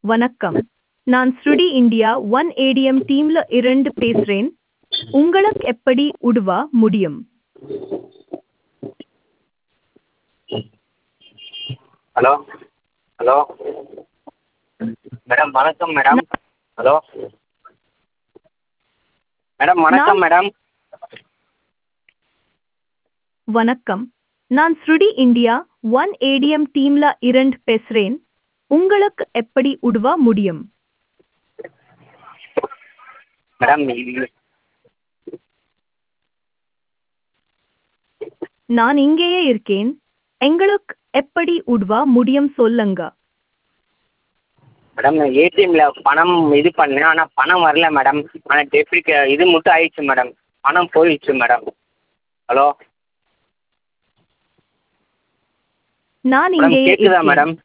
வணக்கம் நான் ஸ்ருடி இந்தியா ஒன் ஏடிஎம் டீம்ல இருந்து பேசுறேன் உங்களுக்கு எப்படி உதவ முடியும் ஹலோ ஹலோ மேடம் வணக்கம் மேடம் ஹலோ மேடம் வணக்கம் மேடம் வணக்கம் நான் ஸ்ருடி இந்தியா ஒன் ஏடிஎம் டீம்ல இருந்து பேசுறேன் உங்களுக்கு எப்படி உதவ முடியும் மேடம் இது- நான் இங்கேயே இருக்கேன் எங்களுக்கு எப்படி உதவ முடியும் சொல்லுங்க மேடம் ஏடிஎம்மில் பணம் இது பண்ணேன் ஆனால் பணம் வரல மேடம் ஆனால் டெபிட் இது மட்டும் ஆயிடுச்சு மேடம் பணம் போயிடுச்சு மேடம் ஹலோ நான் மேடம் இங்கேயே கேட்குதா இருக்கேன் மேடம்